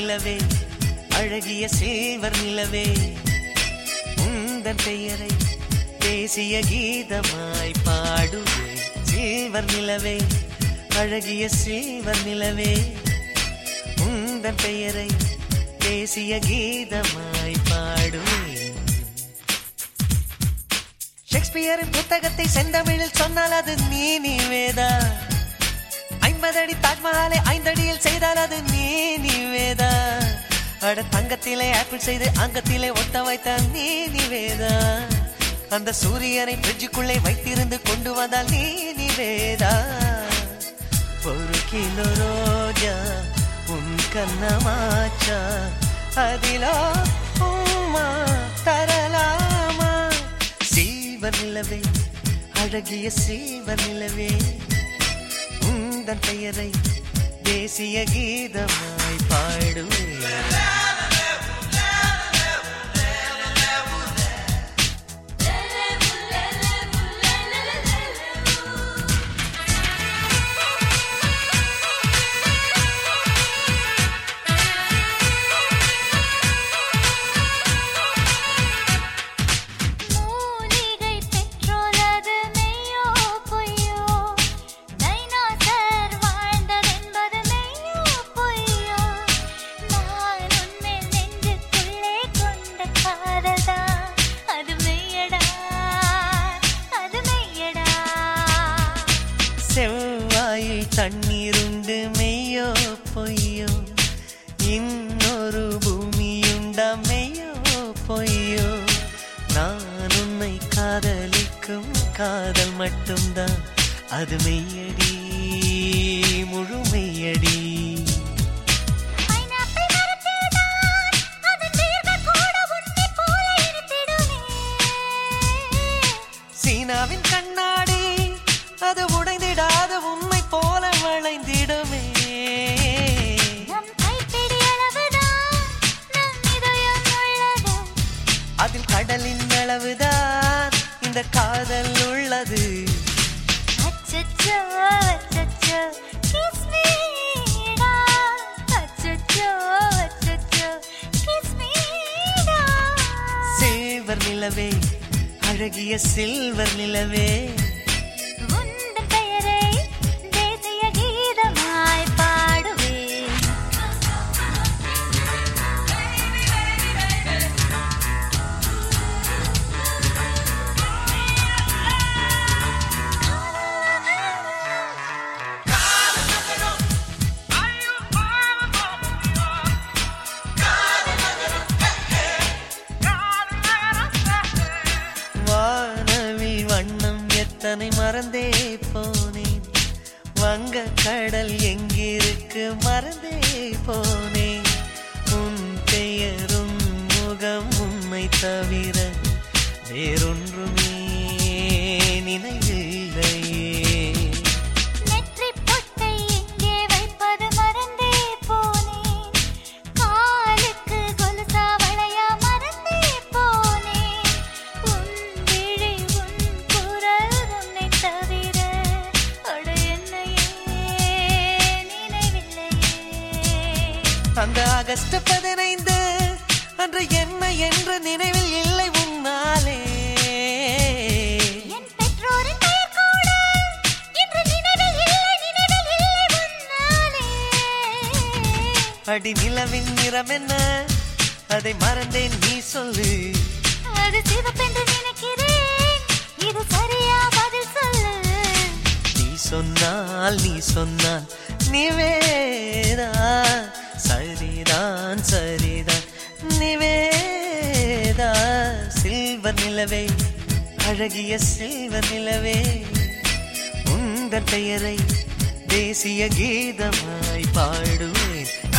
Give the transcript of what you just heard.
நிலவே அழகிய சில்வர் நிலவே உந்தன் பெயரை தேசிய கீதமாய் பாடுவேன் சில்வர் நிலவே அழகிய சில்வர் நிலவே உந்தன் பெயரை தேசிய கீதமாய் பாடுவேன் ஷேக்ஸ்பியரின் புத்தகத்தை செந்தமிழில் சொன்னால் அது நீ நீவேதா ஐம்பதடி தாஜ்மஹாலை ஐந்தடியில் செய்தால் அது நீ நீவேதா அட தங்கத்திலே ஆப்பிள் செய்து அங்கத்திலே ஒட்ட வைத்த நீ நிவேதா அந்த சூரியனை ஃப்ரிட்ஜுக்குள்ளே வைத்திருந்து கொண்டு வந்தால் நீ நிவேதா ஒரு கிலோ ரோஜா உன் கண்ணமாச்சா அதிலோ உம்மா தரலாமா சீவ நிலவே அழகிய சீவ நிலவே உந்தன் பெயரை தேசிய கீதமாய் பாடுவேன் மூலிகை பெற்றோலது மெய்யோ பொய்யோ டைனோசர் வாழ்ந்ததென்பது மெய்யோ பொய்யோ நான் உன்மேல் நெஞ்சுக்குள்ளே கொண்ட காதல்தான் அது மெய்யடா அது மெய்யடா செவ்வாயில் தண்ணீருண்டு மெய்யோ பொய்யோ இன்னொரு பூமியுண்டா மெய்யோ பொய்யோ நான் உன்னை காதலிக்கும் காதல் மட்டும்தான் அது மெய்யடி முழு மெய்யடி பைனாப்பிள் மரத்தில்தான் அதன் வேர்கள் கூட உன்னைப் போல இருந்திடுமே சீனாவின் கண்ணாடி அது உடைந்திடாத உண்மை போல வளைந்திடுமே நம் கைப்பிடி அளவுதான் நம் இதயம் உள்ளது அதில் கடலின் அளவுதான் இந்த காதல் உள்ளது அச்சச்சோ அச்சச்சோ kiss me டா அச்சச்சோ அச்சச்சோ kiss me டா சில்வர் நிலவே அழகிய சில்வர் நிலவே உந்தன் பெயரை தேசிய கீதமாய் பாடுவேன் வானவில் வண்ணம் எத்தனை மறந்தே போனேன் வங்க கடல் எங்கிருக்கு மறந்தே போனேன் உன் பெயரும் முகம் உன்னை தவிர வேறொன்றுமே நினைவில்லையே நெற்றிப் பொட்டை எங்கே வைப்பது மறந்தே போனேன் காலுக்கு கொலுசா வளையா மறந்தே போனேன் உன் விழி உன் குரல் உன்னை தவிர அட என்னையே நினைவில்லையே அந்த ஆகஸ்ட் பதினைந்து அன்று என்ன என்று நினைவில் இல்லை உன்னாலே என் பெற்றோரின் பெயர் கூட இன்று நினைவில் இல்லை நினைவில் இல்லை உன்னாலே அடி நிலவின் நிறம் என்ன அதை மறந்தேன் நீ சொல்லு அது சிவப்பென்று நினைக்கிறேன் இது சரியா பதில் சொல்லு நீ சொன்னால் நீ சொன்னால் நிவேதா சரிதான் சரிதான் நிவேதா சில்வர் நிலவே அழகிய சில்வர் நிலவே உந்தன் பெயரை தேசிய கீதமாய் பாடுவேன்